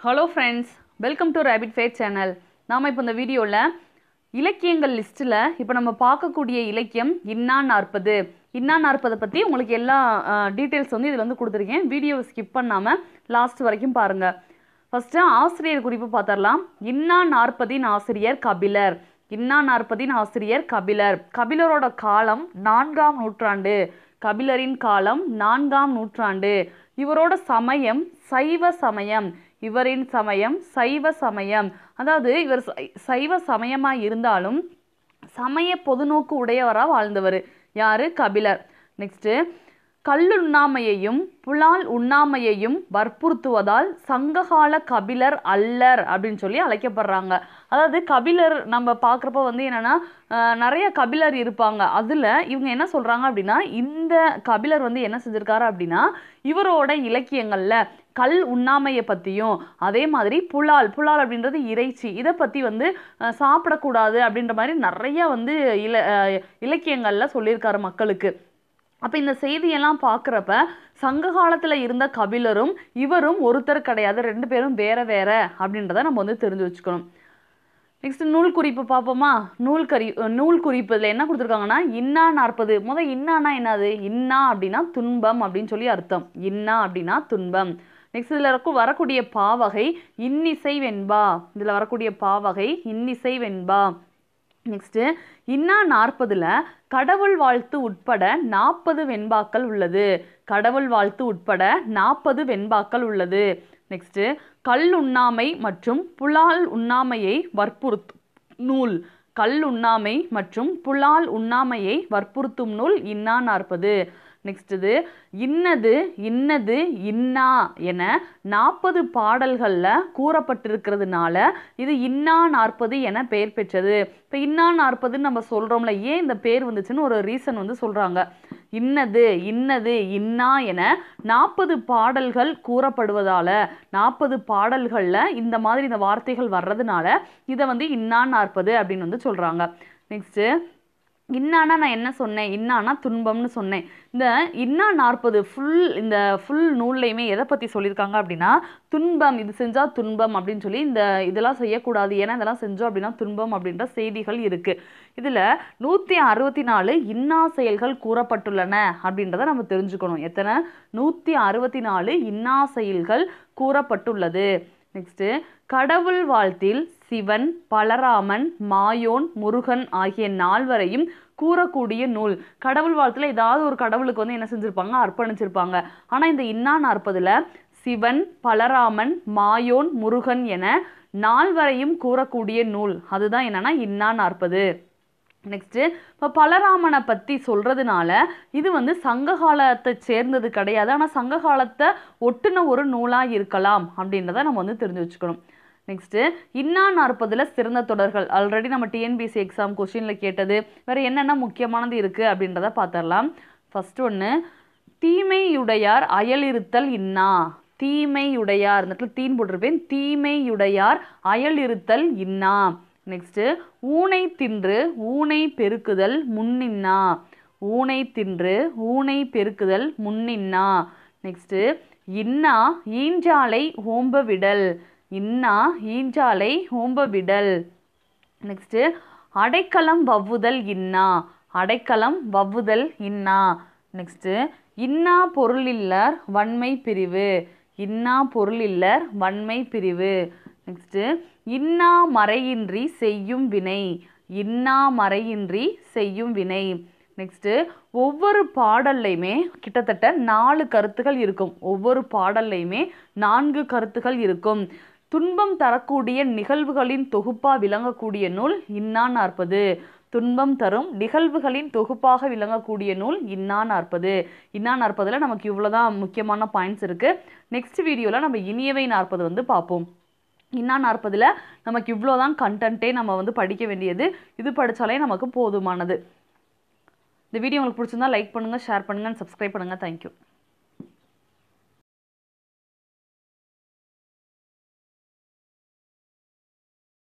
hello friends welcome to rapid fair channel நாம் இப்போ இந்த வீடியோவில் இலக்கியங்கள் லிஸ்ட்டில் இப்போ நம்ம பார்க்கக்கூடிய இலக்கியம் இன்னா நாற்பது இன்னா நாற்பதை பற்றி உங்களுக்கு எல்லா டீட்டெயில்ஸ் வந்து இதில் வந்து கொடுத்துருக்கேன் வீடியோவை ஸ்கிப் பண்ணாமல் லாஸ்ட் வரைக்கும் பாருங்கள் ஃபஸ்ட்டு ஆசிரியர் குறிப்பு பார்த்துடலாம் இன்னா நாற்பதின் ஆசிரியர் கபிலர் இன்னா நாற்பதின் ஆசிரியர் கபிலர் கபிலரோட காலம் நான்காம் நூற்றாண்டு கபிலரின் காலம் நான்காம் நூற்றாண்டு இவரோட சமயம் சைவ சமயம் இவரின் சமயம் சைவ சமயம் அதாவது இவர் சை- சைவ சமயமா இருந்தாலும் சமய பொதுநோக்கு உடையவராக வாழ்ந்தவர் யாரு கபிலர் நெக்ஸ்ட்டு கல்லுண்ணாமையையும் புலால் உண்ணாமையையும் வற்புறுத்துவதால் சங்ககால கபிலர் அல்லர் அப்படின்னு சொல்லி அழைக்கப்படுறாங்க அதாவது கபிலர் நம்ம பார்க்குறப்ப வந்து என்னன்னா அஹ், நிறைய கபிலர் இருப்பாங்க அதில் இவங்க என்ன சொல்கிறாங்க அப்படின்னா இந்த கபிலர் வந்து என்ன செஞ்சிருக்காரு அப்படின்னா இவரோட இலக்கியங்களில் கல் உண்ணாமையை பற்றியும் அதே மாதிரி புலால் புலால் அப்படின்றது இறைச்சி இதை பற்றி வந்து அஹ், சாப்பிடக்கூடாது அப்படின்ற மாதிரி நிறைய வந்து இல அஹ், இலக்கியங்களில் சொல்லியிருக்காரு மக்களுக்கு அப்போ இந்த செய்தியெல்லாம் பார்க்குறப்ப சங்க காலத்தில் இருந்த கபிலரும் இவரும் ஒருத்தர் கிடையாது ரெண்டு பேரும் வேற வேற அப்படின்றத நம்ம வந்து தெரிஞ்சு வச்சுக்கணும் நெக்ஸ்ட் நூல் குறிப்பு பார்ப்போமா நூல் கரி நூல் குறிப்பு இதில் என்ன கொடுத்துருக்காங்கன்னா இன்னா நாற்பது முத இன்னானா என்னது இன்னா அப்படின்னா துன்பம் அப்படின்னு சொல்லி அர்த்தம் இன்னா அப்படின்னா துன்பம் நெக்ஸ்ட் இதில் இருக்கும் வரக்கூடிய பாவகை இன்னிசை வெண்பா இதில் வரக்கூடிய பாவகை இன்னிசை வெண்பா நெக்ஸ்ட்டு இன்னா நாற்பதில் கடவுள் வாழ்த்து உட்பட நாற்பது வெண்பாக்கள் உள்ளது கடவுள் வாழ்த்து உட்பட நாற்பது வெண்பாக்கள் உள்ளது நெக்ஸ்ட்டு கல் உண்ணாமை மற்றும் புலால் உண்ணாமையை வற்புறுத்தும் நூல் கல் உண்ணாமை மற்றும் புலால் உண்ணாமையை வற்புறுத்தும் நூல் இன்னா நாற்பது நெக்ஸ்ட் இது இன்னது இன்னது இன்னா என நாற்பது பாடல்களில் கூறப்பட்டிருக்கிறதுனால இது இன்னா நாற்பது என பெயர் பெற்றது இப்போ இன்னா நாற்பதுன்னு நம்ம சொல்கிறோம்ல ஏன் இந்த பேர் வந்துச்சுன்னு ஒரு ரீசன் வந்து சொல்கிறாங்க இன்னது இன்னது இன்னா என நாற்பது பாடல்கள் கூறப்படுவதால நாற்பது பாடல்களில் இந்த மாதிரி இந்த வார்த்தைகள் வர்றதுனால இதை வந்து இன்னா நாற்பது அப்படின்னு வந்து சொல்கிறாங்க நெக்ஸ்ட்டு இன்னானா நான் என்ன சொன்னேன் இன்னானா துன்பம்னு சொன்னேன் இந்த இன்னா நாற்பது ஃபுல் இந்த ஃபுல் நூல்லையுமே எதை பற்றி சொல்லியிருக்காங்க அப்படின்னா துன்பம் இது செஞ்சால் துன்பம் அப்படின்னு சொல்லி இந்த இதெல்லாம் செய்யக்கூடாது ஏன்னா இதெல்லாம் செஞ்சோம் அப்படின்னா துன்பம் அப்படின்ற செய்திகள் இருக்குது இதில் நூற்றி அறுபத்தி நாலு இன்னா செயல்கள் கூறப்பட்டுள்ளன அப்படின்றத நம்ம தெரிஞ்சுக்கணும் எத்தனை நூற்றி அறுபத்தி நாலு இன்னா செயல்கள் கூறப்பட்டுள்ளது நெக்ஸ்ட்டு கடவுள் வாழ்த்தில் சிவன் பலராமன் மாயோன் முருகன் ஆகிய நால்வரையும் கூறக்கூடிய நூல் கடவுள் வாழ்த்துல ஏதாவது ஒரு கடவுளுக்கு வந்து என்ன செஞ்சிருப்பாங்க அர்ப்பணிச்சிருப்பாங்க ஆனா இந்த இன்னா நாற்பதுல சிவன் பலராமன் மாயோன் முருகன் என நால்வரையும் கூறக்கூடிய நூல் அதுதான் என்னன்னா இன்னா நாற்பது நெக்ஸ்ட்டு இப்போ பலராமனை பற்றி சொல்கிறதுனால இது வந்து சங்க காலத்தை சேர்ந்தது கிடையாது ஆனால் சங்க காலத்தை ஒட்டுன ஒரு நூலாக இருக்கலாம் அப்படின்றத நம்ம வந்து தெரிஞ்சு வச்சுக்கணும் நெக்ஸ்ட்டு இன்னா நாற்பதில் சிறந்த தொடர்கள் ஆல்ரெடி நம்ம டிஎன்பிசி எக்ஸாம் கொஷினில் கேட்டது வேறு என்னென்ன முக்கியமானது இருக்குது அப்படின்றத பார்த்துடலாம் ஃபர்ஸ்ட் ஒன்று தீமையுடையார் அயலிருத்தல் இன்னா தீமையுடையார் இந்த இடத்துல தீன் போட்டிருப்பேன் தீமையுடையார் அயலிருத்தல் இன்னா நெக்ஸ்ட்டு ஊனை தின்று ஊனை பெருக்குதல் முன்னின்னா ஊனை தின்று ஊனை பெருக்குதல் முன்னின்னா நெக்ஸ்ட்டு இன்னா ஈஞ்சாலை ஓம்ப விடல் இன்னா ஈஞ்சாலை ஓம்ப விடல் நெக்ஸ்ட்டு அடைக்கலம் வவ்வுதல் இன்னா அடைக்கலம் வவ்வுதல் இன்னா நெக்ஸ்ட்டு இன்னா பொருளில்லர் வன்மை பிரிவு இன்னா பொருளில்லர் வன்மை பிரிவு நெக்ஸ்ட்டு இன்னா மறையின்றி செய்யும் வினை இன்னா மறையின்றி செய்யும் வினை நெக்ஸ்ட்டு ஒவ்வொரு பாடல்லையுமே கிட்டத்தட்ட நாலு கருத்துகள் இருக்கும் ஒவ்வொரு பாடல்லையுமே நான்கு கருத்துகள் இருக்கும் துன்பம் தரக்கூடிய நிகழ்வுகளின் தொகுப்பா விளங்கக்கூடிய நூல் இன்னா நாற்பது துன்பம் தரும் நிகழ்வுகளின் தொகுப்பாக விளங்கக்கூடிய நூல் இன்னா நாற்பது இன்னா நாற்பதுல நமக்கு இவ்வளோதான் முக்கியமான பாயிண்ட்ஸ் இருக்கு நெக்ஸ்ட் வீடியோவில் நம்ம இனியவை நாற்பது வந்து பார்ப்போம் இன்னா நாற்பதில் நமக்கு இவ்வளோதான் கண்டென்ட்டே நம்ம வந்து படிக்க வேண்டியது இது படித்தாலே நமக்கு போதுமானது இந்த வீடியோ உங்களுக்கு பிடிச்சிருந்தா லைக் பண்ணுங்கள் ஷேர் பண்ணுங்கள் சப்ஸ்கிரைப் பண்ணுங்கள் தேங்க்யூ